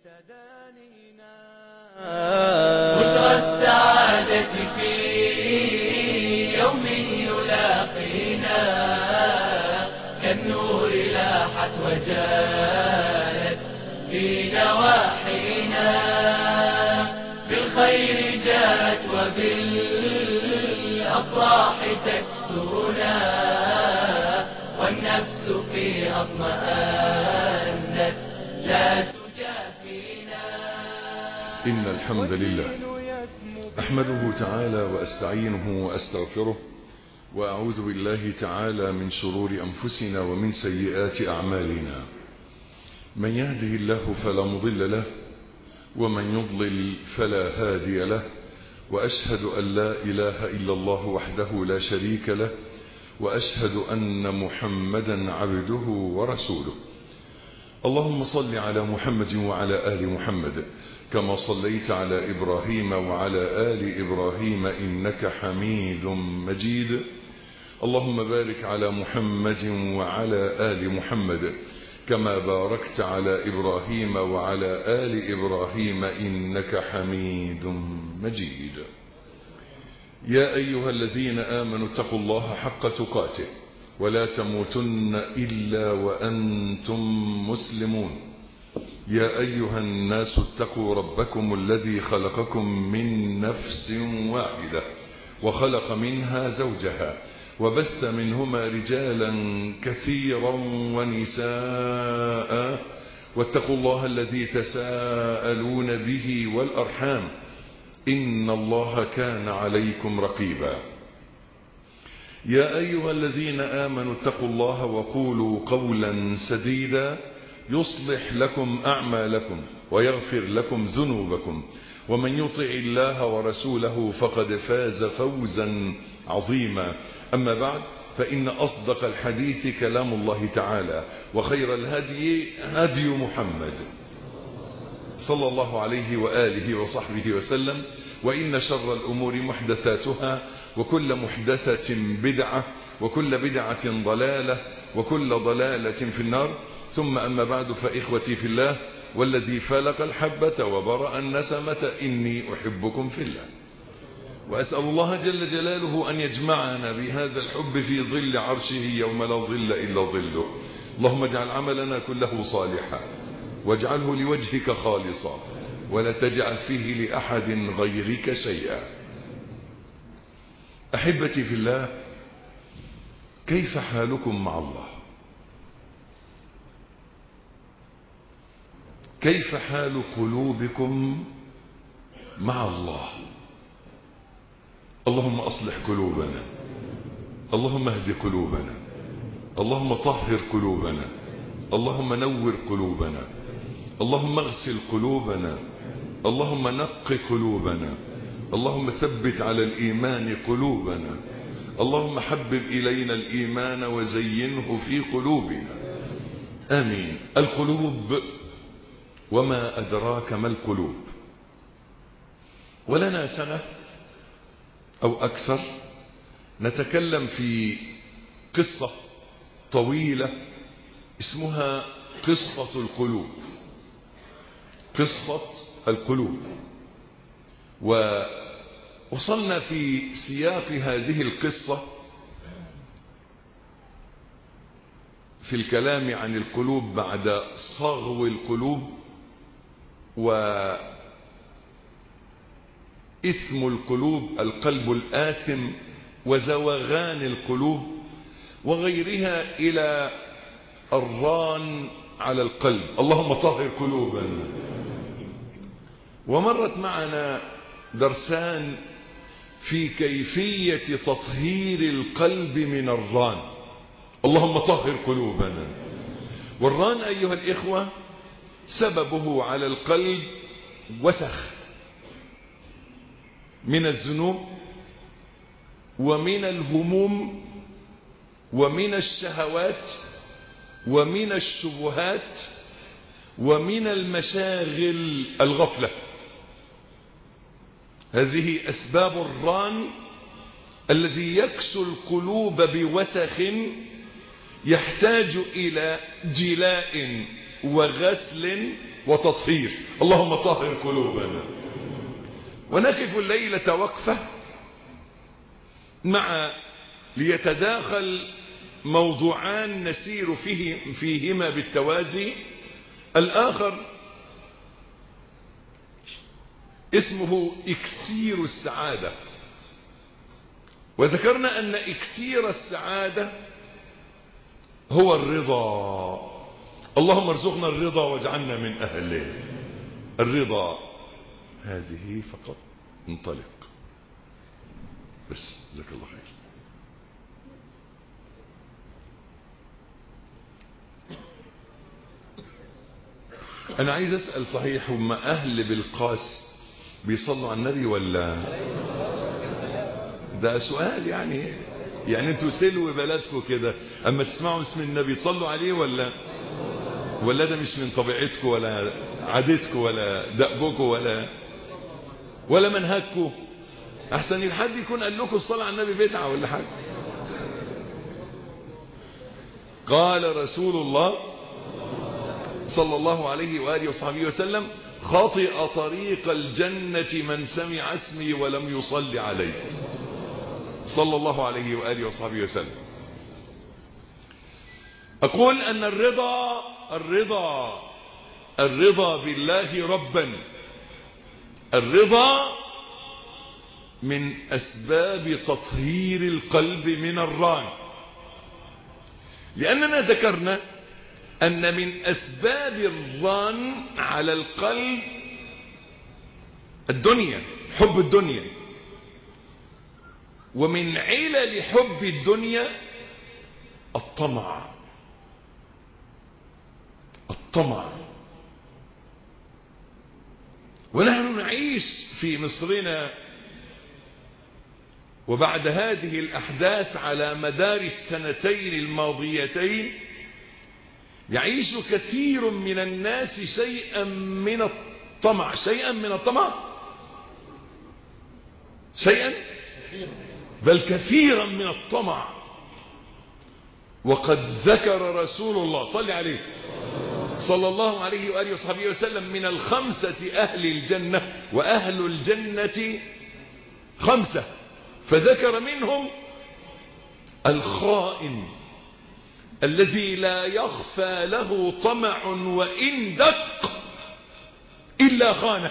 تدانينا بشرى السعادة في يوم يلاقينا كالنور لاحت وجالت في نواحينا بالخير جاءت وبالأفراح تكسونا والنفس في أطمأنت لا تجافينا إن الحمد لله أحمده تعالى وأستعينه وأستغفره وأعوذ بالله تعالى من شرور أنفسنا ومن سيئات أعمالنا من يهده الله فلا مضل له ومن يضلل فلا هادي له وأشهد أن لا إله إلا الله وحده لا شريك له وأشهد أن محمدا عبده ورسوله اللهم صل على محمد وعلى آل محمد كما صليت على إبراهيم وعلى آل إبراهيم إنك حميد مجيد اللهم بارك على محمد وعلى آل محمد كما باركت على إبراهيم وعلى آل إبراهيم إنك حميد مجيد يا أيها الذين آمنوا اتقوا الله حق تقاته ولا تموتن إلا وأنتم مسلمون يا أيها الناس اتقوا ربكم الذي خلقكم من نفس واحدة وخلق منها زوجها وبث منهما رجالا كثيرا ونساء واتقوا الله الذي تساءلون به والأرحام إن الله كان عليكم رقيبا يا أيها الذين آمنوا اتقوا الله وقولوا قولا سديدا يصلح لكم أعمالكم ويغفر لكم ذنوبكم ومن يطع الله ورسوله فقد فاز فوزا عظيما أما بعد فإن أصدق الحديث كلام الله تعالى وخير الهدي هدي محمد صلى الله عليه وآله وصحبه وسلم وإن شر الأمور محدثاتها وكل محدثة بدعة وكل بدعة ضلالة وكل ضلالة في النار ثم أما بعد فإخوتي في الله والذي فلق الحبة وبرأ النسمة إني أحبكم في الله وأسأل الله جل جلاله أن يجمعنا بهذا الحب في ظل عرشه يوم لا ظل إلا ظله اللهم اجعل عملنا كله صالحا واجعله لوجهك خالصا ولا تجعل فيه لأحد غيرك شيئا أحبتي في الله كيف حالكم مع الله كيف حال قلوبكم مع الله اللهم أصلح قلوبنا اللهم اهد قلوبنا اللهم طهر قلوبنا اللهم نور قلوبنا اللهم اغسل قلوبنا اللهم نق قلوبنا اللهم ثبت على الإيمان قلوبنا اللهم حبب إلينا الإيمان وزينه في قلوبنا آمين القلوب وما أدراك ما القلوب ولنا سنة أو أكثر نتكلم في قصة طويلة اسمها قصة القلوب قصة القلوب ووصلنا في سياق هذه القصة في الكلام عن القلوب بعد صغو القلوب وإثم القلوب القلب الآثم وزوغان القلوب وغيرها إلى الران على القلب اللهم طهر قلوبنا ومرت معنا درسان في كيفية تطهير القلب من الران اللهم طهر قلوبنا والران أيها الإخوة سببه على القلب وسخ من الذنوب ومن الهموم ومن الشهوات ومن الشبهات ومن المشاغل الغفلة هذه أسباب الران الذي يكسو القلوب بوسخ يحتاج إلى جلاء وغسل وتطهير اللهم طهر قلوبنا ونقف الليلة وقفة مع ليتداخل موضوعان نسير فيه فيهما بالتوازي الآخر اسمه إكسير السعادة وذكرنا أن إكسير السعادة هو الرضا اللهم ارزقنا الرضا واجعلنا من أهله الرضا هذه فقط انطلق بس جزاك الله خير أنا عايز أسأل صحيح هم أهل بالقاس بيصلوا على النبي ولا ده سؤال يعني يعني انتوا سلو بلدكم كده اما تسمعوا اسم النبي تصلوا عليه ولا ولا ده مش من طبيعتكم ولا عادتكم ولا دأبكم ولا ولا منهجكم احسن حد يكون قال لكم الصلاة على النبي بدعة ولا حاجة قال رسول الله صلى الله عليه وآله وصحبه وسلم خطئ طريق الجنة من سمع اسمي ولم يصلي عليه صلى الله عليه وآله وصحبه وسلم أقول أن الرضا الرضا الرضا بالله ربا الرضا من أسباب تطهير القلب من الران لأننا ذكرنا أن من أسباب الران على القلب الدنيا حب الدنيا ومن علل حب الدنيا الطمع الطمع ونحن نعيش في مصرنا وبعد هذه الأحداث على مدار السنتين الماضيتين يعيش كثير من الناس شيئا من الطمع شيئا من الطمع شيئا بل كثيرا من الطمع وقد ذكر رسول الله صلى عليه صلى الله عليه وآله وصحبه وسلم من الخمسة أهل الجنة وأهل الجنة خمسة فذكر منهم الخائن الذي لا يخفى له طمع وإن دق إلا خانه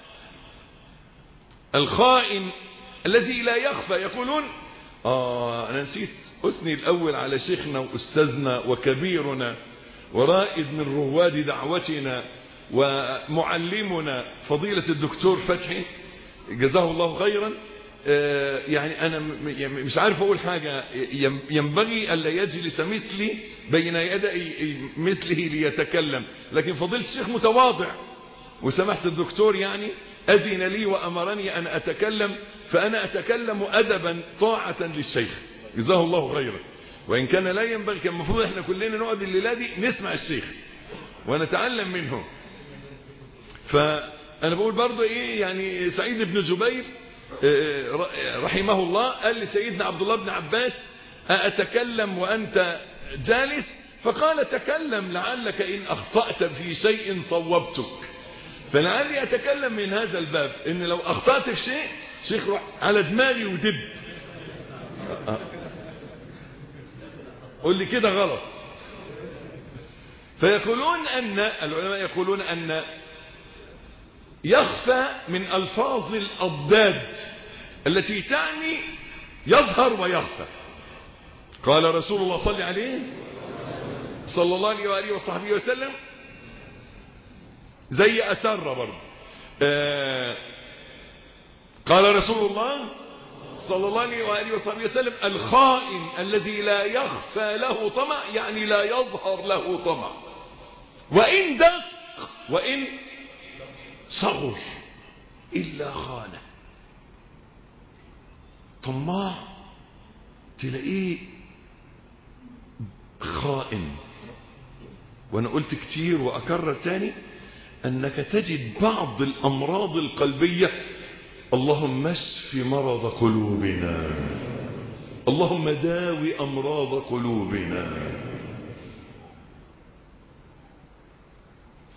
الخائن الذي لا يخفى يقولون آه أنا نسيت أثني الأول على شيخنا وأستاذنا وكبيرنا ورائد من رواد دعوتنا ومعلمنا فضيلة الدكتور فتحي جزاه الله خيرا يعني أنا مش عارف أقول حاجة ينبغي ألا يجلس مثلي بين يدي مثله ليتكلم لكن فضيلة الشيخ متواضع وسمحت الدكتور يعني أذن لي وأمرني أن أتكلم فأنا أتكلم أدبا طاعة للشيخ جزاه الله خيرا وإن كان لا ينبغي كان المفروض احنا كلنا نقعد الليلة دي نسمع الشيخ ونتعلم منه فأنا بقول برضو إيه يعني سعيد بن جبير رحمه الله قال لسيدنا عبد الله بن عباس أتكلم وأنت جالس فقال تكلم لعلك إن أخطأت في شيء صوبتك فلعلي أتكلم من هذا الباب إن لو أخطأت في شيء شيخ روح على دماغي ودب قول لي كده غلط فيقولون أن العلماء يقولون أن يخفى من ألفاظ الأضداد التي تعني يظهر ويخفى قال رسول الله صلى عليه صلى الله عليه وآله وصحبه وسلم زي أسر برضه آه قال رسول الله صلى الله عليه وآله وصحبه وسلم الخائن الذي لا يخفى له طمع يعني لا يظهر له طمع وإن دق وإن صغر إلا خانه طماع تلاقيه خائن وانا قلت كتير واكرر تاني انك تجد بعض الامراض القلبية اللهم اشف مرض قلوبنا اللهم داوي امراض قلوبنا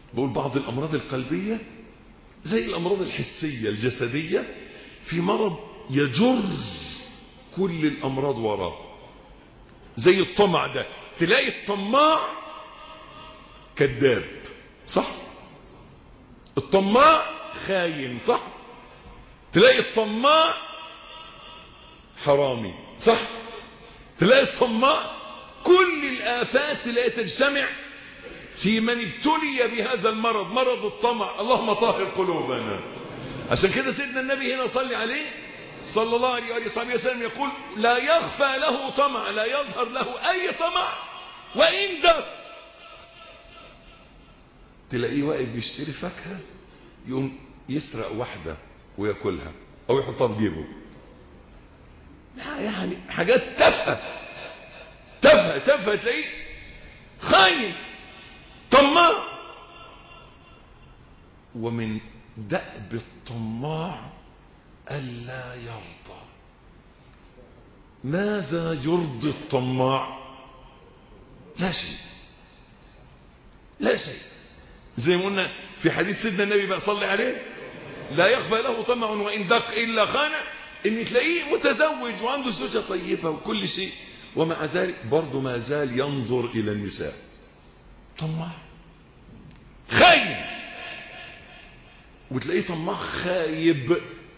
بقول بعض الأمراض القلبية زي الأمراض الحسية الجسدية في مرض يجر كل الأمراض وراه زي الطمع ده تلاقي الطماع كذاب صح الطماع خاين صح تلاقي الطماع حرامي صح تلاقي الطماع كل الآفات تلاقي تجتمع في من ابتلي بهذا المرض مرض الطمع اللهم طهر قلوبنا عشان كده سيدنا النبي هنا صلي عليه صلى الله عليه وآله وصحبه وسلم يقول لا يخفى له طمع لا يظهر له أي طمع وإن دق تلاقيه واقف بيشتري فاكهة يقوم يسرق واحدة وياكلها أو يحطها في جيبه يعني حاجات تافهة تافهة تافهة تلاقيه خاين طماع ومن دأب الطماع ألا يرضى ماذا يرضي الطماع لا شيء لا شيء زي ما قلنا في حديث سيدنا النبي بقى صلي عليه لا يخفى له طمع وإن دق إلا خان إن تلاقيه متزوج وعنده زوجة طيبة وكل شيء ومع ذلك برضه ما زال ينظر إلى النساء طماع خايب وتلاقيه طماع خايب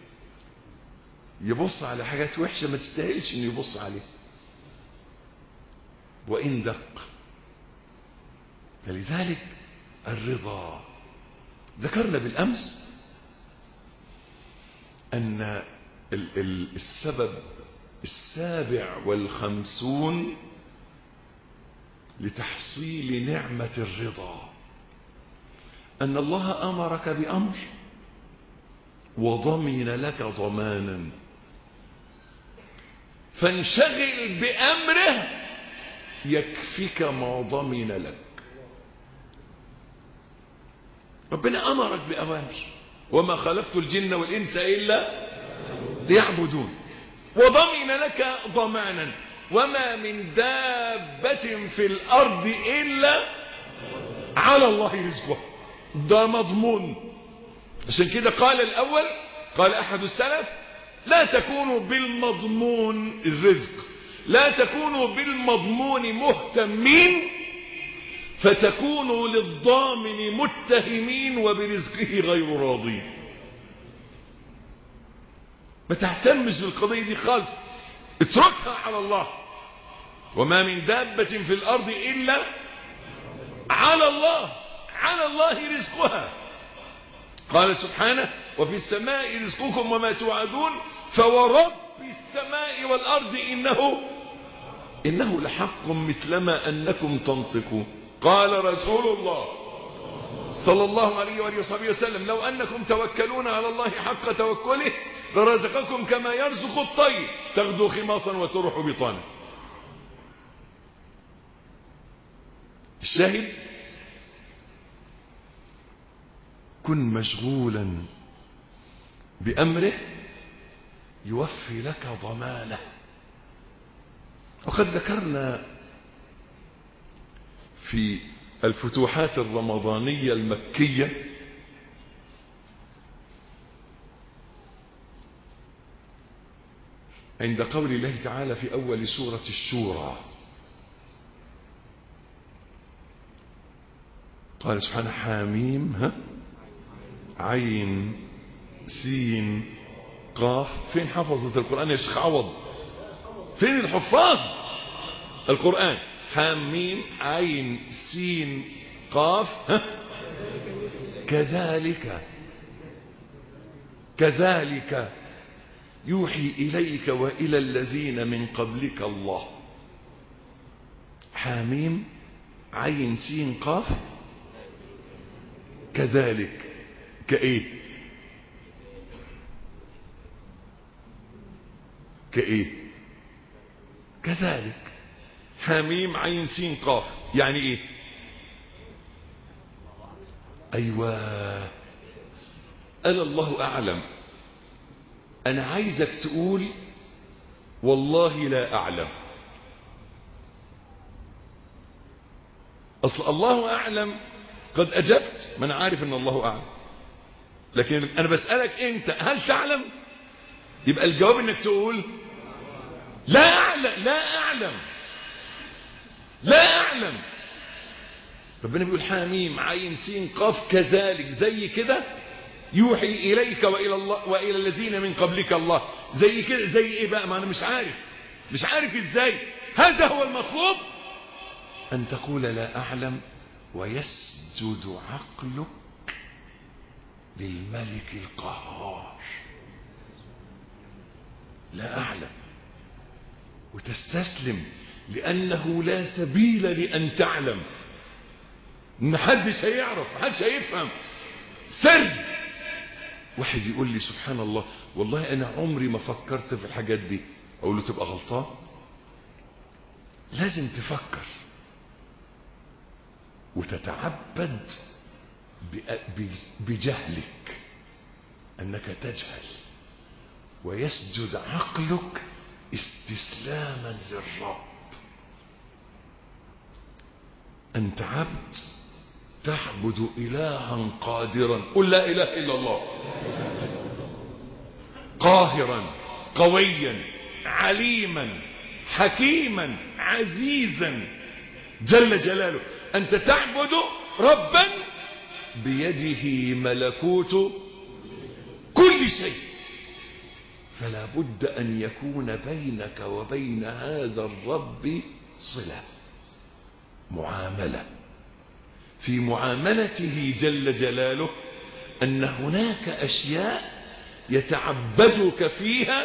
يبص على حاجات وحشة ما تستاهلش انه يبص عليها وإن دق فلذلك الرضا ذكرنا بالأمس أن السبب السابع والخمسون لتحصيل نعمة الرضا أن الله أمرك بأمر وضمن لك ضمانا فانشغل بأمره يكفيك ما ضمن لك ربنا أمرك بأوامر وما خلقت الجن والإنس إلا ليعبدون وضمن لك ضمانا وما من دابة في الأرض إلا على الله رزقها ده مضمون عشان كده قال الأول قال أحد السلف لا تكونوا بالمضمون الرزق لا تكونوا بالمضمون مهتمين فتكونوا للضامن متهمين وبرزقه غير راضين ما تهتمش بالقضية دي خالص اتركها على الله وما من دابة في الأرض إلا على الله على الله رزقها قال سبحانه وفي السماء رزقكم وما توعدون فورب السماء والأرض إنه إنه لحق مثلما أنكم تنطقون قال رسول الله صلى الله عليه وآله وصحبه وسلم لو أنكم توكلون على الله حق توكله لرزقكم كما يرزق الطير تغدو خماصا وتروح بطانا الشاهد كن مشغولا بأمره يوفي لك ضمانه وقد ذكرنا في الفتوحات الرمضانية المكية عند قول الله تعالى في أول سورة الشورى قال سبحانه حاميم ها عين سين قاف فين حفظت القرآن يا شيخ عوض فين الحفاظ القرآن حاميم عين سين قاف ها كذلك كذلك يوحي إليك وإلى الذين من قبلك الله حاميم عين سين قاف كذلك كايه كايه كذلك حميم عين سين قاف يعني ايه ايوه انا الله اعلم انا عايزك تقول والله لا اعلم اصل الله اعلم قد أجبت ما أنا عارف أن الله أعلم لكن أنا بسألك أنت هل تعلم يبقى الجواب أنك تقول لا أعلم لا أعلم لا أعلم ربنا بيقول حاميم عين سين قاف كذلك زي كده يوحي إليك وإلى الله وإلى الذين من قبلك الله زي كده زي إيه بقى ما أنا مش عارف مش عارف إزاي هذا هو المطلوب أن تقول لا أعلم ويسجد عقلك للملك القهار لا أعلم وتستسلم لأنه لا سبيل لأن تعلم محدش هيعرف محدش هيفهم سر واحد يقول لي سبحان الله والله أنا عمري ما فكرت في الحاجات دي أقول له تبقى غلطان لازم تفكر وتتعبد بجهلك أنك تجهل ويسجد عقلك استسلاما للرب أنت عبد تعبد إلها قادرا قل لا إله إلا الله قاهرا قويا عليما حكيما عزيزا جل جلاله أنت تعبد ربا بيده ملكوت كل شيء فلا بد أن يكون بينك وبين هذا الرب صلة معاملة في معاملته جل جلاله أن هناك أشياء يتعبدك فيها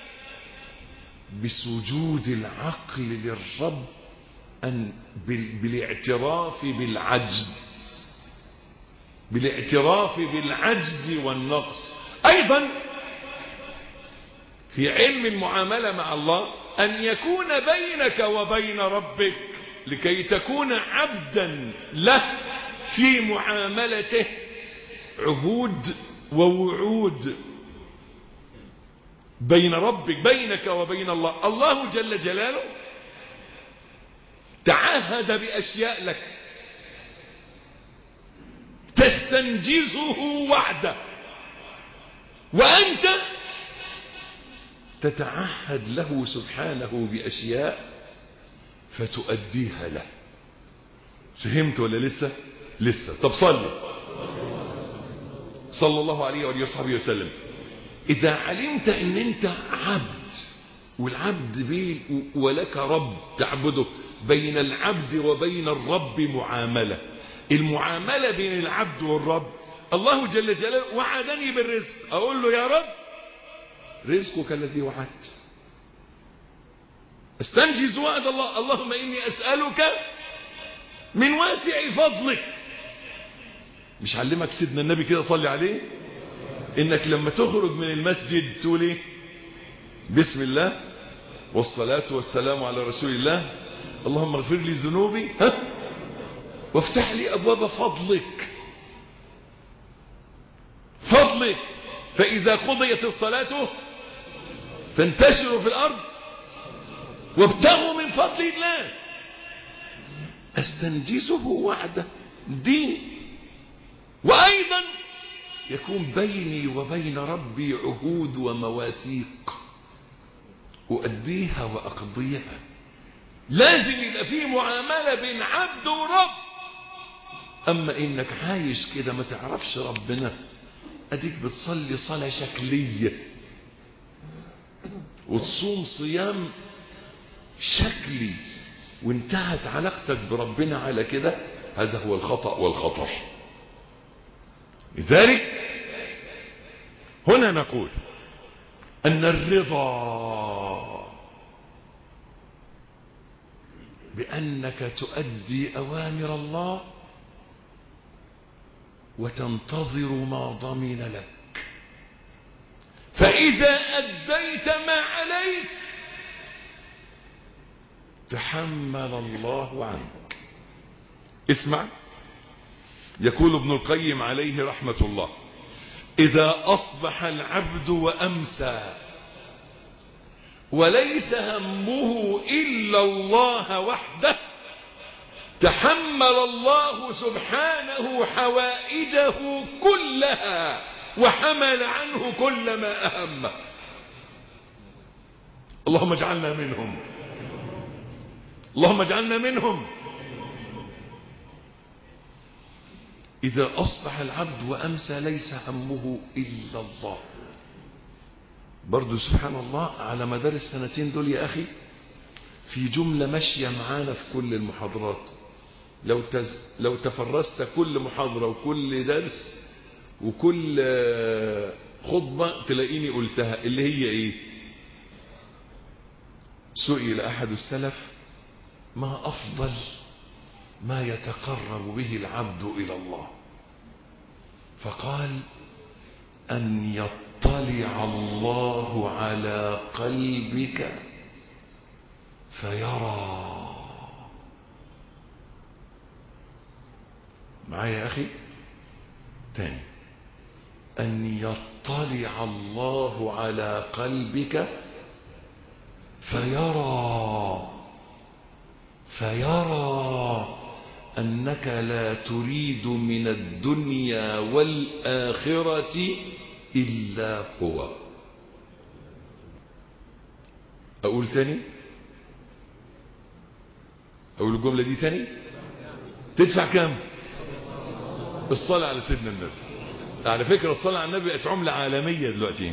بسجود العقل للرب أن بالاعتراف بالعجز بالاعتراف بالعجز والنقص أيضا في علم المعاملة مع الله أن يكون بينك وبين ربك لكي تكون عبدا له في معاملته عهود ووعود بين ربك بينك وبين الله الله جل جلاله تعهد بأشياء لك تستنجزه وعده وأنت تتعهد له سبحانه بأشياء فتؤديها له فهمت ولا لسه لسه طب صلي صلى الله عليه وآله وصحبه وسلم إذا علمت أن أنت عبد والعبد بين ولك رب تعبده بين العبد وبين الرب معاملة المعاملة بين العبد والرب الله جل جلاله وعدني بالرزق أقول له يا رب رزقك الذي وعدت استنجز وعد الله اللهم إني أسألك من واسع فضلك مش علمك سيدنا النبي كده صلي عليه انك لما تخرج من المسجد تقول ايه بسم الله والصلاة والسلام على رسول الله اللهم اغفر لي ذنوبي ها وافتح لي ابواب فضلك فضلك فاذا قضيت الصلاة فانتشروا في الارض وابتغوا من فضل الله استنجزه وعده دين وايضا يكون بيني وبين ربي عهود ومواثيق أؤديها وأقضيها لازم يبقى في معاملة بين عبد ورب أما إنك عايش كده ما تعرفش ربنا أديك بتصلي صلاة شكلية وتصوم صيام شكلي وانتهت علاقتك بربنا على كده هذا هو الخطأ والخطر لذلك هنا نقول أن الرضا بأنك تؤدي أوامر الله وتنتظر ما ضمن لك فإذا أديت ما عليك تحمل الله عنك اسمع يقول ابن القيم عليه رحمة الله إذا أصبح العبد وأمسى وليس همه إلا الله وحده تحمل الله سبحانه حوائجه كلها وحمل عنه كل ما أهمه اللهم اجعلنا منهم اللهم اجعلنا منهم إذا أصبح العبد وأمسى ليس همه إلا الله برضو سبحان الله على مدار السنتين دول يا أخي في جملة ماشية معانا في كل المحاضرات لو تز... لو تفرست كل محاضرة وكل درس وكل خطبة تلاقيني قلتها اللي هي ايه سئل احد السلف ما افضل ما يتقرب به العبد الى الله فقال ان يطلع الله على قلبك فيرى معايا يا أخي تاني أن يطلع الله على قلبك فيرى فيرى أنك لا تريد من الدنيا والآخرة إلا هو أقول تاني أقول الجملة دي تاني تدفع كام الصلاة على سيدنا النبي على فكرة الصلاة على النبي بقت عملة عالمية دلوقتي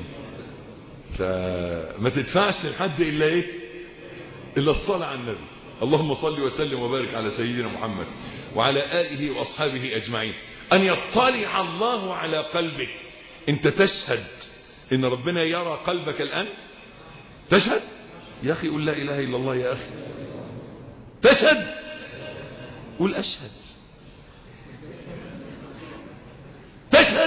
فما تدفعش لحد إلا إيه إلا الصلاة على النبي اللهم صل وسلم وبارك على سيدنا محمد وعلى آله وأصحابه أجمعين أن يطلع الله على قلبك أنت تشهد إن ربنا يرى قلبك الآن تشهد يا أخي قل لا إله إلا الله يا أخي تشهد قل أشهد تشهد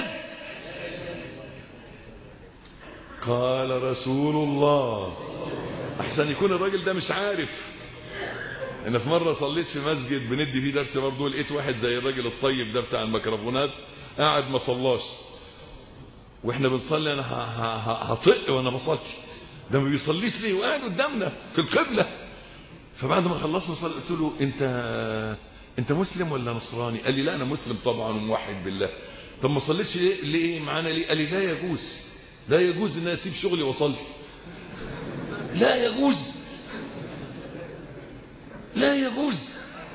قال رسول الله احسن يكون الراجل ده مش عارف انا في مره صليت في مسجد بندي فيه درس برضه لقيت واحد زي الراجل الطيب ده بتاع الميكروفونات قاعد ما صلاش واحنا بنصلي انا هطق وانا بصلي ده ما بيصليش ليه وقاعد قدامنا في القبله فبعد ما خلصنا صلي قلت له انت انت مسلم ولا نصراني قال لي لا انا مسلم طبعا وموحد بالله طب ما صليتش ليه ليه معانا ليه قال لي لا يجوز لا يجوز ان اسيب شغلي واصلي لا يجوز لا يجوز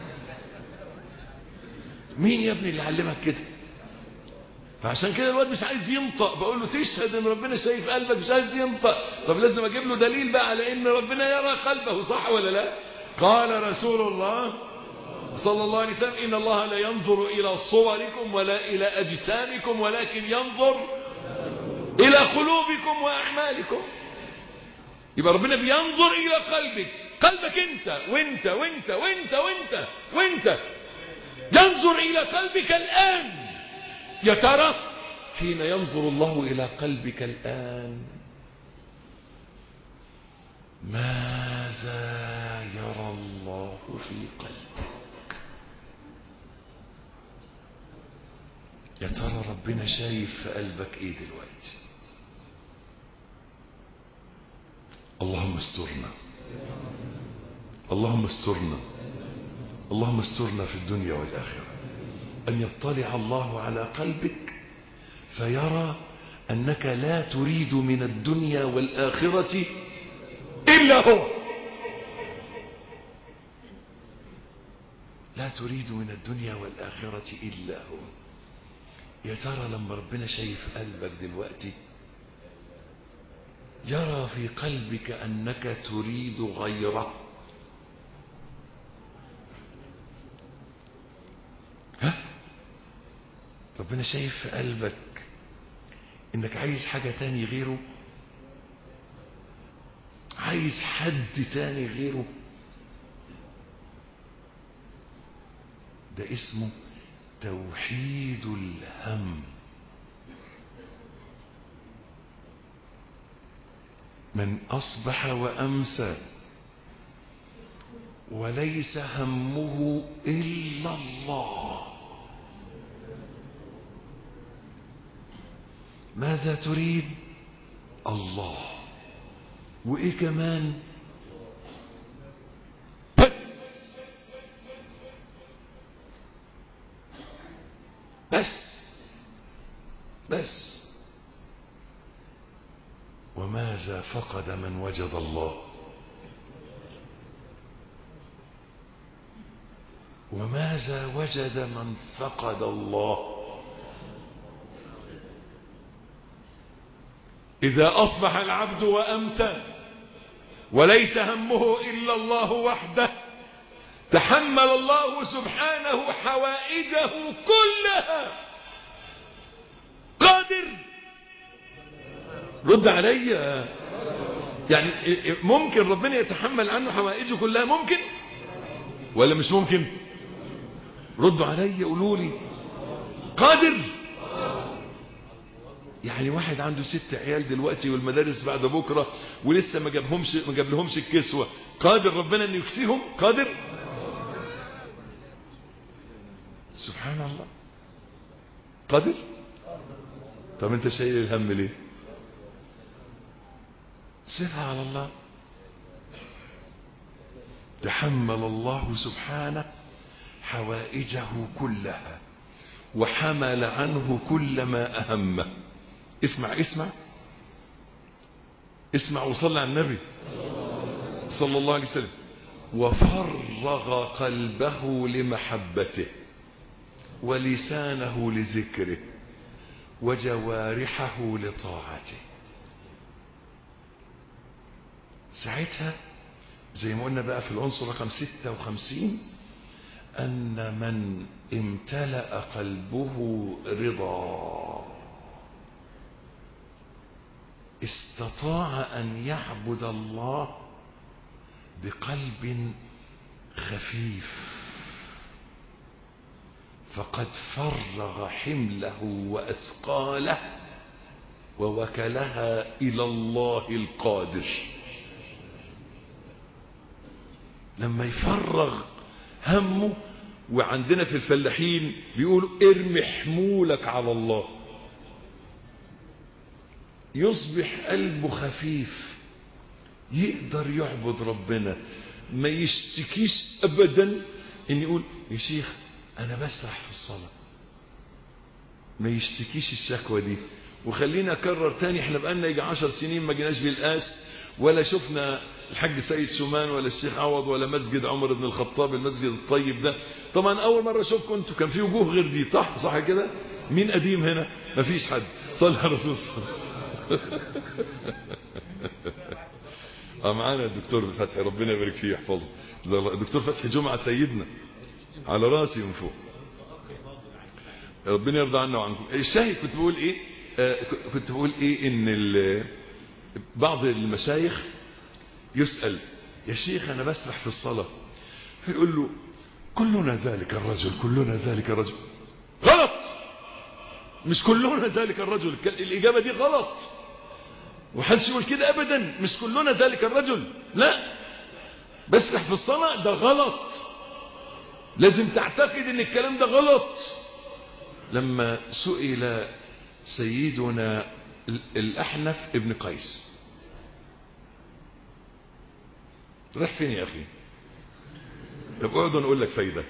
مين يا ابني اللي علمك كده فعشان كده الواد مش عايز ينطق بقول له تشهد ان ربنا شايف قلبك مش عايز ينطق طب لازم اجيب له دليل بقى على ان ربنا يرى قلبه صح ولا لا قال رسول الله صلى الله عليه وسلم إن الله لا ينظر إلى صوركم ولا إلى أجسامكم ولكن ينظر إلى قلوبكم وأعمالكم يبقى ربنا بينظر إلى قلبك قلبك أنت وأنت وأنت وأنت وأنت وأنت ينظر إلى قلبك الآن يا ترى حين ينظر الله إلى قلبك الآن ماذا يرى الله في قلبك يا ترى ربنا شايف في قلبك ايه دلوقتي اللهم استرنا اللهم استرنا اللهم استرنا في الدنيا والآخرة أن يطلع الله على قلبك فيرى أنك لا تريد من الدنيا والآخرة إلا هو لا تريد من الدنيا والآخرة إلا هو يا ترى لما ربنا شايف قلبك دلوقتي يرى في قلبك أنك تريد غيره ها ربنا شايف في قلبك انك عايز حاجة تاني غيره عايز حد تاني غيره ده اسمه توحيد الهم من أصبح وأمسى وليس همه إلا الله ماذا تريد الله وإيه كمان بس بس وماذا فقد من وجد الله وماذا وجد من فقد الله إذا أصبح العبد وأمسى وليس همه إلا الله وحده تحمل الله سبحانه حوائجه كلها قادر رد علي يعني ممكن ربنا يتحمل عنه حوائجه كلها ممكن ولا مش ممكن ردوا علي قولوا لي قادر يعني واحد عنده ست عيال دلوقتي والمدارس بعد بكرة ولسه ما جابهمش ما جاب لهمش الكسوة قادر ربنا انه يكسيهم قادر سبحان الله قادر طب انت شايل الهم ليه سيبها على الله تحمل الله سبحانه حوائجه كلها وحمل عنه كل ما أهمه اسمع اسمع اسمع وصلى على النبي صلى الله عليه وسلم وفرغ قلبه لمحبته ولسانه لذكره وجوارحه لطاعته ساعتها زي ما قلنا بقى في العنصر رقم 56 أن من امتلأ قلبه رضا استطاع أن يعبد الله بقلب خفيف فقد فرغ حمله وأثقاله ووكلها إلى الله القادر لما يفرغ همه وعندنا في الفلاحين بيقولوا ارمي حمولك على الله يصبح قلبه خفيف يقدر يعبد ربنا ما يشتكيش ابدا ان يقول يا شيخ انا بسرح في الصلاة ما يشتكيش الشكوى دي وخلينا اكرر تاني احنا بقالنا يجي عشر سنين ما جيناش بالقاس ولا شفنا الحاج سيد شومان ولا الشيخ عوض ولا مسجد عمر بن الخطاب المسجد الطيب ده طبعا اول مره اشوفكم انتوا كان في وجوه غير دي صح صح كده مين قديم هنا مفيش حد صلى على الرسول صلى الله عليه وسلم اه معانا الدكتور فتحي ربنا يبارك فيه ويحفظه الدكتور فتحي جمعه سيدنا على راسي من فوق ربنا يرضى عنا وعنكم الشاهد كنت بقول ايه آه كنت بقول ايه ان بعض المشايخ يسأل يا شيخ أنا بسرح في الصلاة فيقول له كلنا ذلك الرجل كلنا ذلك الرجل غلط مش كلنا ذلك الرجل الإجابة دي غلط وحدش يقول كده أبدا مش كلنا ذلك الرجل لا بسرح في الصلاة ده غلط لازم تعتقد ان الكلام ده غلط لما سئل سيدنا الأحنف ابن قيس رايح فين يا أخي طب اقعد نقول لك فايدة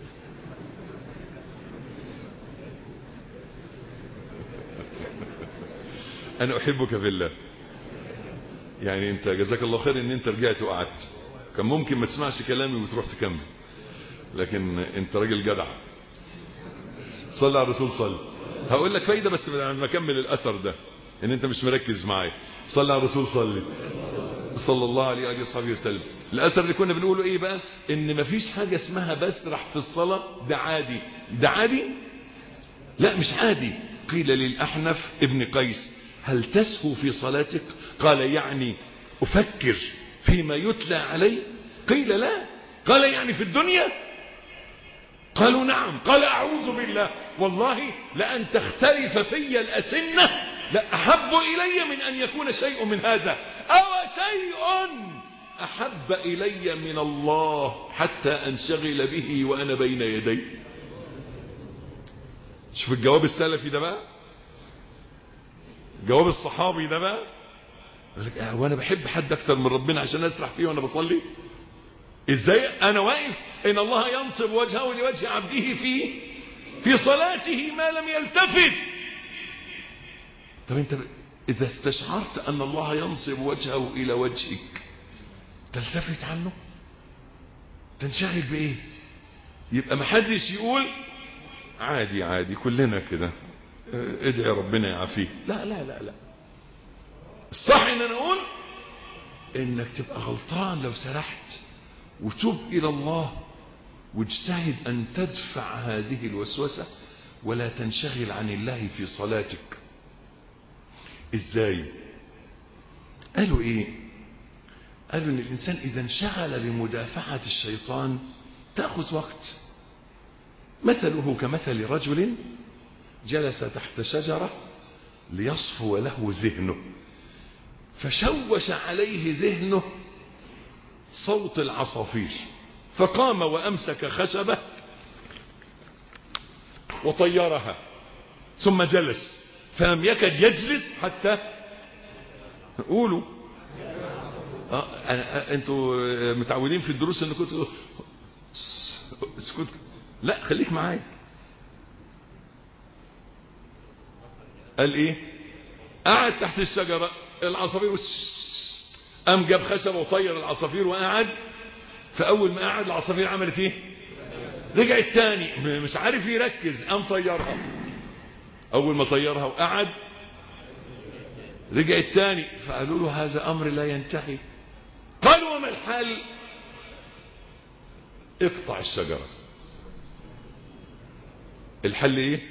أنا أحبك في الله يعني أنت جزاك الله خير أن أنت رجعت وقعدت كان ممكن ما تسمعش كلامي وتروح تكمل لكن أنت راجل جدع صلى على الرسول صلى هقول لك فايدة بس لما أكمل الأثر ده ان انت مش مركز معايا صلى على الرسول صلي صلى الله عليه وآله وصحبه وسلم الاثر اللي كنا بنقوله ايه بقى ان مفيش حاجة اسمها بسرح في الصلاة ده عادي ده عادي لا مش عادي قيل للأحنف ابن قيس هل تسهو في صلاتك قال يعني أفكر فيما يتلى علي قيل لا قال يعني في الدنيا قالوا نعم قال أعوذ بالله والله لأن تختلف في الأسنة لا أحب إلي من أن يكون شيء من هذا أو شيء أحب إلي من الله حتى أنشغل به وأنا بين يدي شوف الجواب السلفي ده بقى جواب الصحابي ده بقى يقول لك اه وانا بحب حد اكتر من ربنا عشان اسرح فيه وانا بصلي ازاي انا واقف ان الله ينصب وجهه لوجه عبده في في صلاته ما لم يلتفت طب انت ب... اذا استشعرت ان الله ينصب وجهه الى وجهك تلتفت عنه تنشغل بايه يبقى ما حدش يقول عادي عادي كلنا كده اه، ادعي ربنا يعافيه لا لا لا لا الصح ان انا اقول انك تبقى غلطان لو سرحت وتوب الى الله واجتهد ان تدفع هذه الوسوسه ولا تنشغل عن الله في صلاتك ازاي قالوا ايه قالوا ان الانسان اذا انشغل بمدافعه الشيطان تاخذ وقت مثله كمثل رجل جلس تحت شجره ليصفو له ذهنه فشوش عليه ذهنه صوت العصافير فقام وامسك خشبه وطيرها ثم جلس فلم يكد يجلس حتى قولوا آه أنا انتوا متعودين في الدروس انكم تقولوا اسكت لا خليك معايا قال ايه قعد تحت الشجره العصافير قام جاب خشبه وطير العصافير وقعد فاول ما قعد العصافير عملت ايه رجعت تاني مش عارف يركز قام طيرها اول ما طيرها وقعد رجعت تاني فقالوا له هذا امر لا ينتهي قالوا وما الحل اقطع الشجره الحل ايه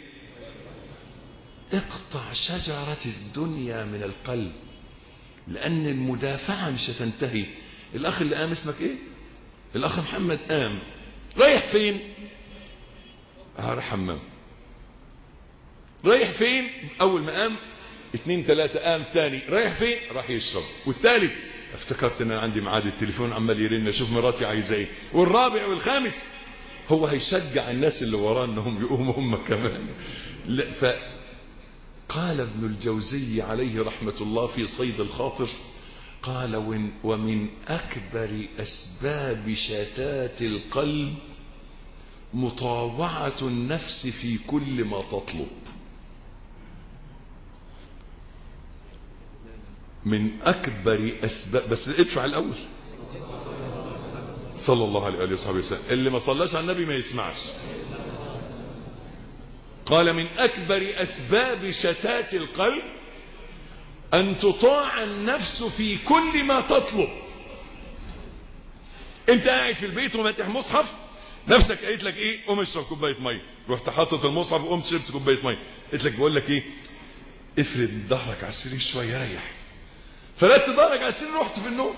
اقطع شجره الدنيا من القلب لان المدافعه مش هتنتهي الاخ اللي قام اسمك ايه الاخ محمد قام رايح فين رايح حمام رايح فين اول ما قام اتنين تلاتة قام تاني رايح فين راح يشرب والتالت افتكرت ان انا عندي ميعاد التليفون عمال يرن اشوف مراتي عايزه ايه والرابع والخامس هو هيشجع الناس اللي وراه انهم يقوموا هم كمان لا ف قال ابن الجوزي عليه رحمة الله في صيد الخاطر قال ومن أكبر أسباب شتات القلب مطاوعة النفس في كل ما تطلب من أكبر أسباب بس ادفع الأول صلى الله عليه وآله وصحبه وسلم اللي ما صلاش على النبي ما يسمعش قال من أكبر أسباب شتات القلب أن تطاع النفس في كل ما تطلب أنت قاعد في البيت وماتح مصحف نفسك قالت لك إيه قوم اشرب كوباية مية رحت حاطط المصحف وقمت شربت كوباية مية قلت لك بقول لك إيه افرد ظهرك على السرير شوية ريح فردت ظهرك على السرير رحت في النوم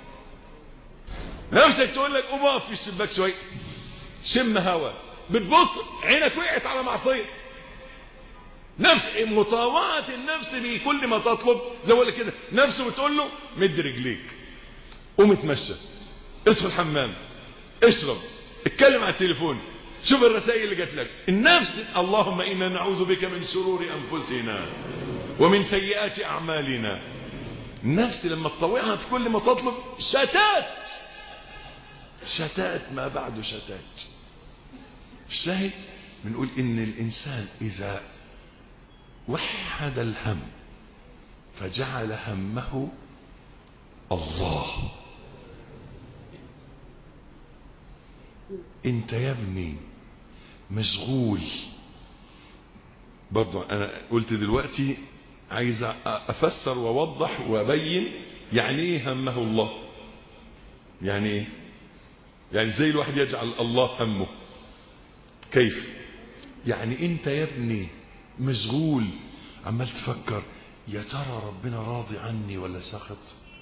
نفسك تقول لك قوم اقف في الشباك شوية شم هوا بتبص عينك وقعت على معصيه نفس مطاوعة النفس بكل ما تطلب زي ما كده نفسه بتقول له مد رجليك قوم اتمشى ادخل الحمام اشرب اتكلم على التليفون شوف الرسائل اللي جات لك النفس اللهم انا نعوذ بك من شرور انفسنا ومن سيئات اعمالنا النفس لما تطوعها في كل ما تطلب شتات شتات ما بعد شتات الشاهد بنقول ان الانسان اذا وحد الهم فجعل همه الله انت يا ابني مشغول برضو انا قلت دلوقتي عايز افسر واوضح وابين يعني ايه همه الله يعني ايه يعني زي الواحد يجعل الله همه كيف يعني انت يا ابني مشغول عمال تفكر يا ترى ربنا راضي عني ولا سخط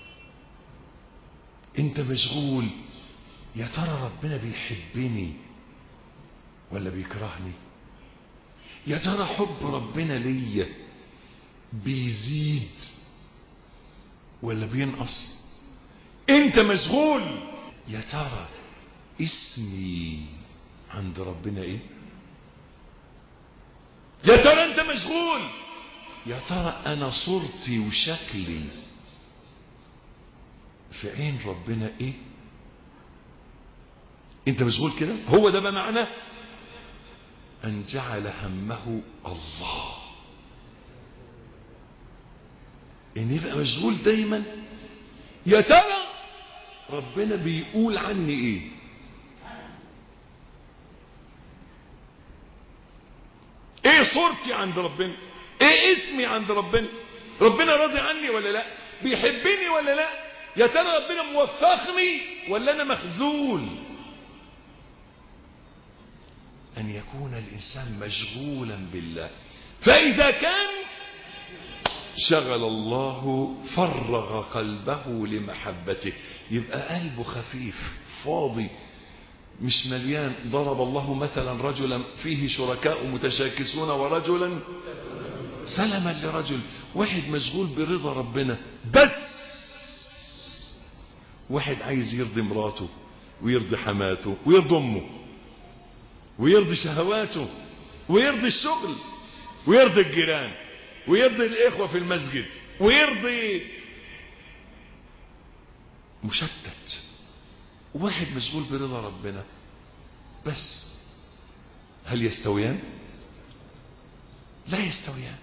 انت مشغول يا ترى ربنا بيحبني ولا بيكرهني يا ترى حب ربنا ليا بيزيد ولا بينقص انت مشغول يا ترى اسمي عند ربنا ايه يا ترى انت مشغول يا ترى انا صورتي وشكلي في عين ربنا ايه انت مشغول كده هو ده بقى معناه ان جعل همه الله ان يبقى مشغول دايما يا ترى ربنا بيقول عني ايه ايه صورتي عند ربنا ايه اسمي عند ربنا ربنا راضي عني ولا لا بيحبني ولا لا يا ترى ربنا موفقني ولا انا مخزول ان يكون الانسان مشغولا بالله فاذا كان شغل الله فرغ قلبه لمحبته يبقى قلبه خفيف فاضي مش مليان ضرب الله مثلا رجلا فيه شركاء متشاكسون ورجلا سلما لرجل واحد مشغول برضا ربنا بس واحد عايز يرضي مراته ويرضي حماته ويرضي امه ويرضي شهواته ويرضي الشغل ويرضي الجيران ويرضي الاخوه في المسجد ويرضي مشتت واحد مشغول برضا ربنا بس هل يستويان لا يستويان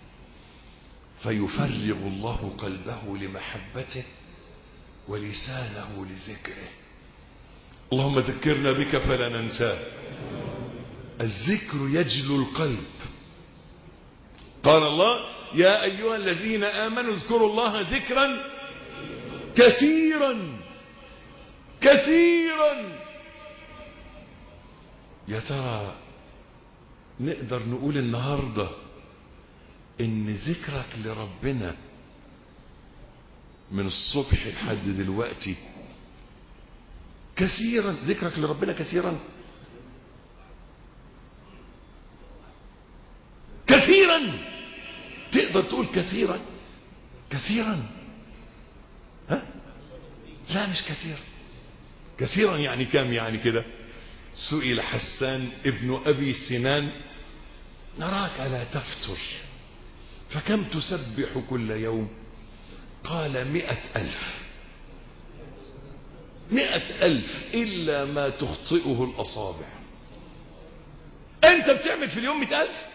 فيفرغ الله قلبه لمحبته ولسانه لذكره اللهم ذكرنا بك فلا ننساه الذكر يجلو القلب قال الله يا أيها الذين آمنوا اذكروا الله ذكرا كثيرا كثيرا يا ترى نقدر نقول النهاردة ان ذكرك لربنا من الصبح لحد دلوقتي كثيرا ذكرك لربنا كثيرا كثيرا تقدر تقول كثيرا كثيرا ها لا مش كثير كثيرا يعني كم يعني كده سئل حسان ابن ابي سنان نراك لا تفتر فكم تسبح كل يوم قال مئة ألف مئة ألف إلا ما تخطئه الأصابع أنت بتعمل في اليوم مئة ألف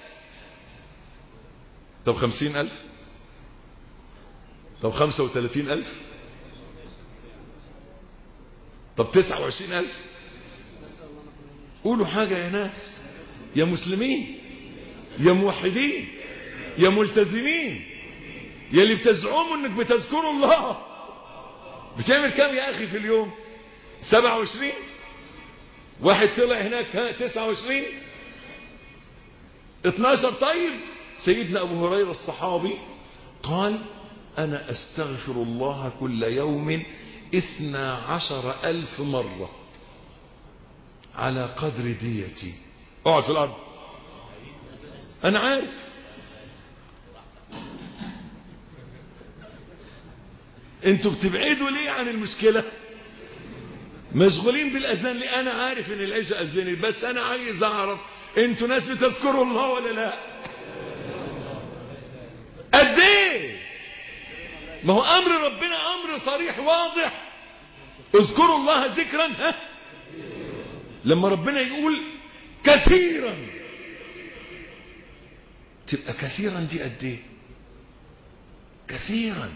طب خمسين ألف طب خمسة وثلاثين ألف طب تسعة وعشرين ألف قولوا حاجة يا ناس يا مسلمين يا موحدين يا ملتزمين يا اللي بتزعموا انك بتذكروا الله بتعمل كام يا اخي في اليوم سبعة وعشرين واحد طلع هناك ها تسعة وعشرين اتناشر طيب سيدنا ابو هريرة الصحابي قال انا استغفر الله كل يوم اثنا عشر الف مرة على قدر ديتي اقعد في الارض انا عارف انتوا بتبعدوا ليه عن المشكلة مشغولين بالاذان ليه انا عارف ان العشاء اذنت بس انا عايز اعرف انتوا ناس بتذكروا الله ولا لا قد ايه ما هو امر ربنا امر صريح واضح اذكروا الله ذكرا ها لما ربنا يقول كثيرا تبقى كثيرا دي قد ايه كثيرا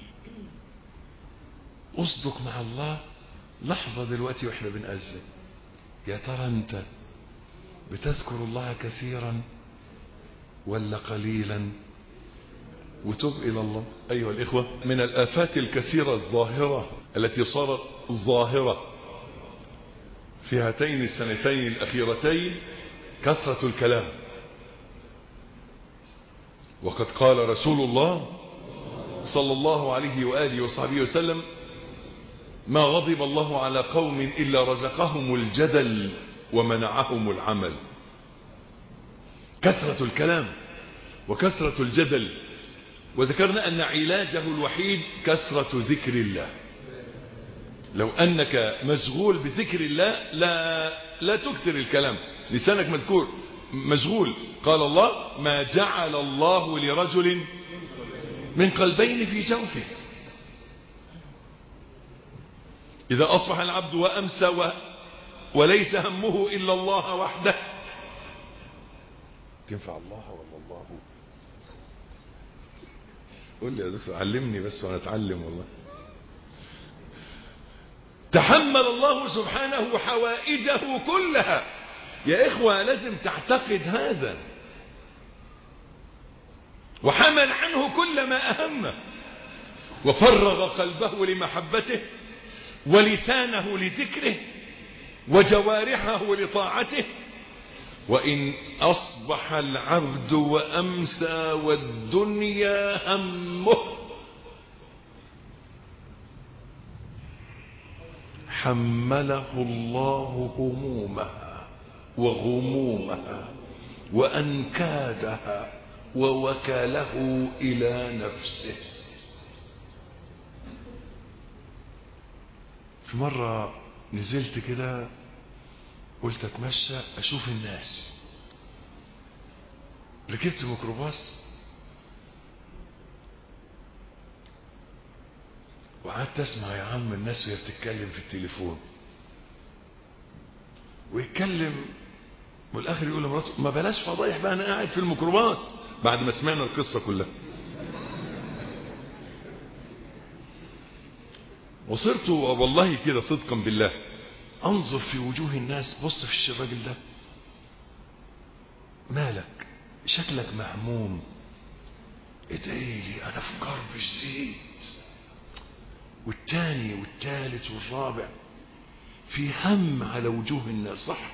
اصدق مع الله لحظة دلوقتي واحنا بنأذن يا ترى انت بتذكر الله كثيرا ولا قليلا وتب إلى الله أيها الإخوة من الآفات الكثيرة الظاهرة التي صارت ظاهرة في هاتين السنتين الأخيرتين كثرة الكلام وقد قال رسول الله صلى الله عليه وآله وصحبه وسلم ما غضب الله على قوم إلا رزقهم الجدل ومنعهم العمل كثرة الكلام وكثرة الجدل وذكرنا أن علاجه الوحيد كثرة ذكر الله لو أنك مشغول بذكر الله لا, لا تكثر الكلام لسانك مذكور مشغول قال الله ما جعل الله لرجل من قلبين في جوفه إذا أصبح العبد وأمسى و... وليس همه إلا الله وحده تنفع الله ولا الله قول لي يا دكتور علمني بس وانا اتعلم والله تحمل الله سبحانه حوائجه كلها يا إخوة لازم تعتقد هذا وحمل عنه كل ما أهمه وفرغ قلبه لمحبته ولسانه لذكره وجوارحه لطاعته وإن أصبح العبد وأمسى والدنيا همه حمله الله همومها وغمومها وأنكادها ووكله إلى نفسه في مرة نزلت كده قلت اتمشى اشوف الناس ركبت ميكروباص وقعدت اسمع يا عم الناس وهي بتتكلم في التليفون ويتكلم والاخر يقول لمراته ما بلاش فضايح بقى انا قاعد في الميكروباص بعد ما سمعنا القصه كلها وصرت والله كده صدقا بالله انظر في وجوه الناس بص في الراجل ده مالك شكلك مهموم ادعي لي انا في كرب شديد والتاني والتالت والرابع في هم على وجوه الناس صح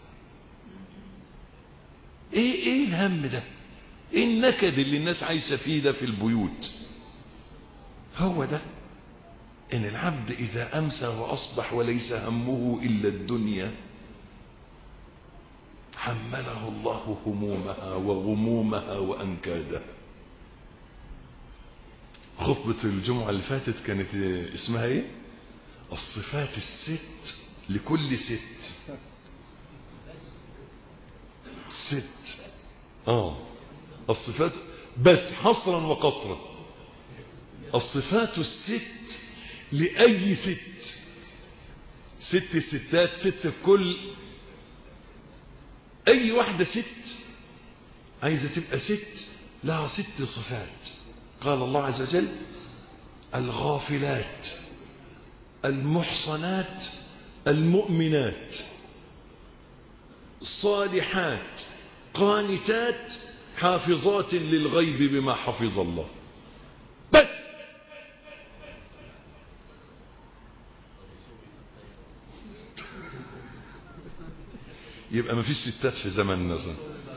ايه ايه الهم ده ايه النكد اللي الناس عايشه فيه ده في البيوت هو ده ان العبد اذا امسى واصبح وليس همه الا الدنيا حمله الله همومها وغمومها وانكادها خطبة الجمعة اللي فاتت كانت اسمها ايه الصفات الست لكل ست ست اه الصفات بس حصرا وقصرا الصفات الست لأي ست ست الستات ست في كل أي واحدة ست عايزة تبقى ست لها ست صفات قال الله عز وجل الغافلات المحصنات المؤمنات الصالحات قانتات حافظات للغيب بما حفظ الله بس يبقى ما فيش ستات في زمننا ده.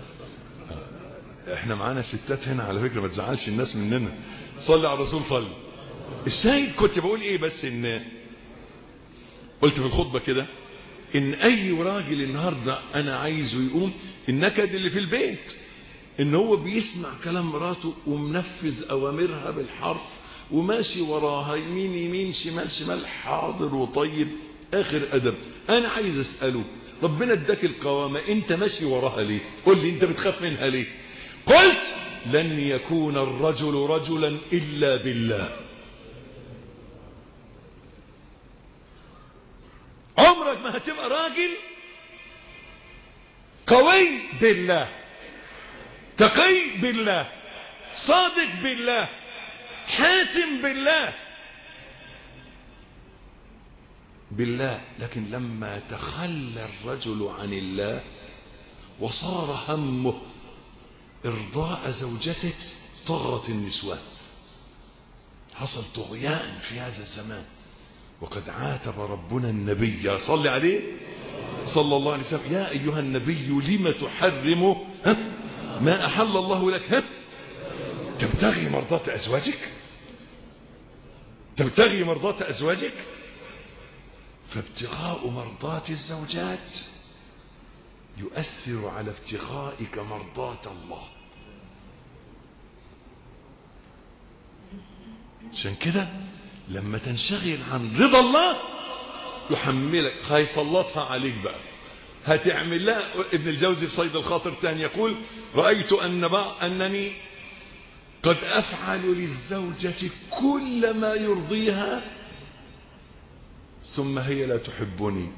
احنا معانا ستات هنا على فكرة ما تزعلش الناس مننا صلي على الرسول صلي الشاهد كنت بقول ايه بس ان قلت في الخطبة كده ان اي راجل النهاردة انا عايزه يقوم النكد اللي في البيت ان هو بيسمع كلام مراته ومنفذ اوامرها بالحرف وماشي وراها يمين يمين شمال شمال حاضر وطيب اخر ادب انا عايز اسأله ربنا اداك القوامة انت ماشي وراها ليه قل لي انت بتخاف منها ليه قلت لن يكون الرجل رجلا الا بالله عمرك ما هتبقى راجل قوي بالله تقي بالله صادق بالله حاتم بالله بالله لكن لما تخلى الرجل عن الله وصار همه ارضاء زوجته طغت النسوان حصل طغيان في هذا الزمان وقد عاتب ربنا النبي صلى عليه صلى الله عليه وسلم يا أيها النبي لم تحرم ها ما أحل الله لك ها تبتغي مرضات أزواجك تبتغي مرضات أزواجك فابتغاء مرضات الزوجات يؤثر على ابتغائك مرضات الله عشان كده لما تنشغل عن رضا الله يحملك هيسلطها عليك بقى هتعمل لها ابن الجوزي في صيد الخاطر تاني يقول رأيت أن أنني قد أفعل للزوجة كل ما يرضيها ثم هي لا تحبني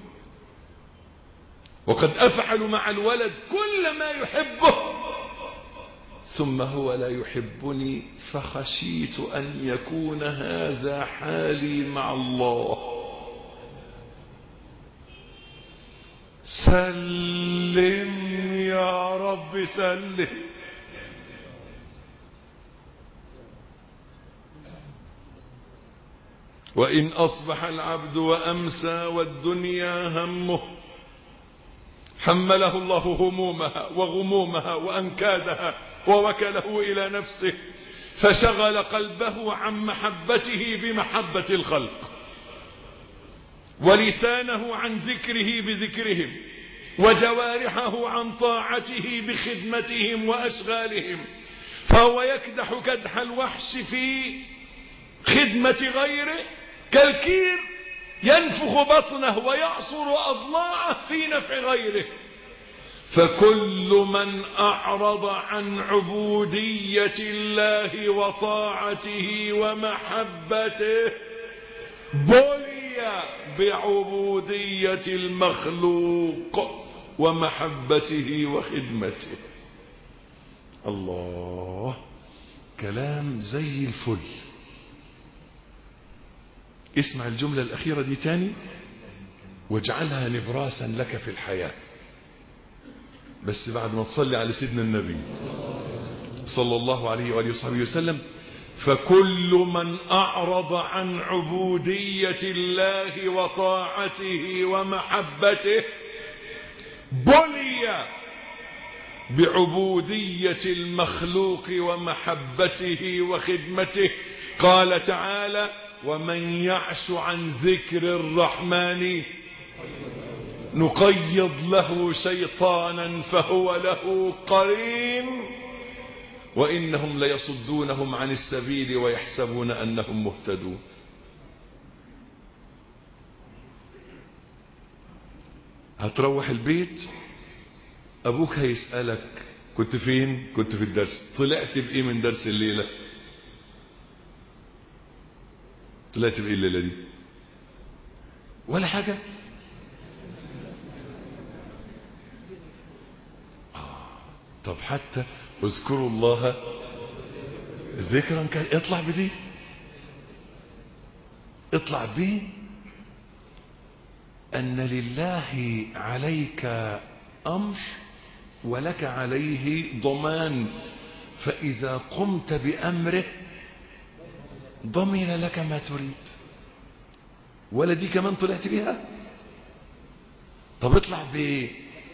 وقد أفعل مع الولد كل ما يحبه ثم هو لا يحبني فخشيت أن يكون هذا حالي مع الله سلم يا رب سلم وإن أصبح العبد وأمسى والدنيا همه حمله الله همومها وغمومها وأنكادها ووكله إلى نفسه فشغل قلبه عن محبته بمحبة الخلق ولسانه عن ذكره بذكرهم وجوارحه عن طاعته بخدمتهم وأشغالهم فهو يكدح كدح الوحش في خدمة غيره كالكير ينفخ بطنه ويعصر أضلاعه في نفع غيره فكل من أعرض عن عبودية الله وطاعته ومحبته بلي بعبودية المخلوق ومحبته وخدمته الله كلام زي الفل اسمع الجملة الأخيرة دي تاني واجعلها نبراسا لك في الحياة بس بعد ما تصلي على سيدنا النبي صلى الله عليه وآله وصحبه وسلم فكل من أعرض عن عبودية الله وطاعته ومحبته بلي بعبودية المخلوق ومحبته وخدمته قال تعالى ومن يعش عن ذكر الرحمن نقيض له شيطانا فهو له قرين وإنهم ليصدونهم عن السبيل ويحسبون أنهم مهتدون هتروح البيت أبوك هيسألك كنت فين كنت في الدرس طلعت بإيه من درس الليلة طلعت بإيه الليلة دي ولا حاجة آه. طب حتى اذكروا الله ذكرا كان اطلع بدي اطلع بيه أن لله عليك أمر ولك عليه ضمان فإذا قمت بأمره ضمن لك ما تريد ولا دي كمان طلعت بيها طب اطلع ب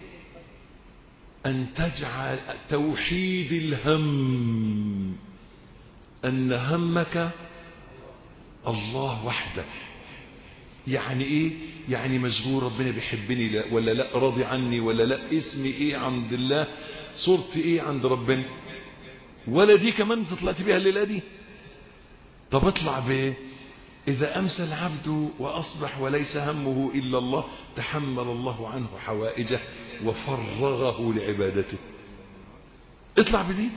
أن تجعل توحيد الهم أن همك الله وحده يعني ايه يعني مشغول ربنا بيحبني لا ولا لا راضي عني ولا لا اسمي ايه عند الله صورتي ايه عند ربنا ولا دي كمان طلعت بيها الليله دي طب اطلع بايه إذا أمسى العبد وأصبح وليس همه إلا الله تحمل الله عنه حوائجه وفرغه لعبادته اطلع بدي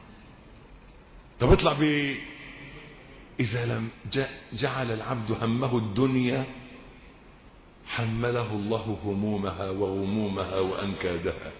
طب اطلع ب إذا لم جعل العبد همه الدنيا حمله الله همومها وغمومها وأنكادها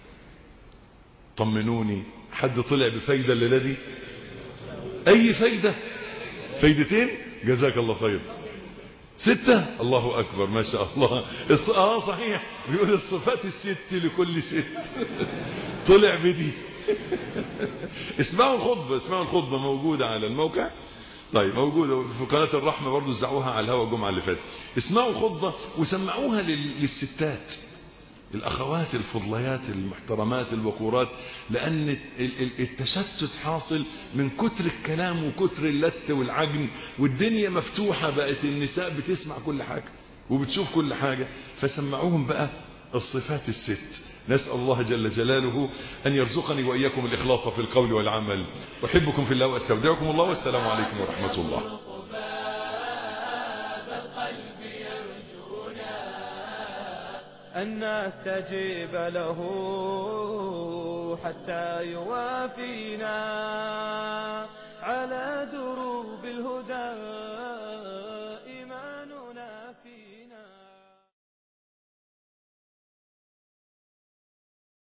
طمنوني حد طلع بفايدة الليلة دي أي فايدة فايدتين جزاك الله خير ستة الله أكبر ما شاء الله اه صحيح بيقول الصفات الست لكل ست طلع بدي اسمعوا الخطبة اسمعوا الخطبة موجودة على الموقع طيب موجودة في قناة الرحمة برضو زعوها على الهواء الجمعة اللي فاتت اسمعوا الخطبة وسمعوها للستات الأخوات الفضليات المحترمات الوقورات لأن التشتت حاصل من كتر الكلام وكتر اللت والعجن والدنيا مفتوحة بقت النساء بتسمع كل حاجة وبتشوف كل حاجة فسمعوهم بقى الصفات الست نسأل الله جل جلاله أن يرزقني وإياكم الإخلاص في القول والعمل أحبكم في الله وأستودعكم الله والسلام عليكم ورحمة الله أن نستجيب له حتى يوافينا على دروب الهدى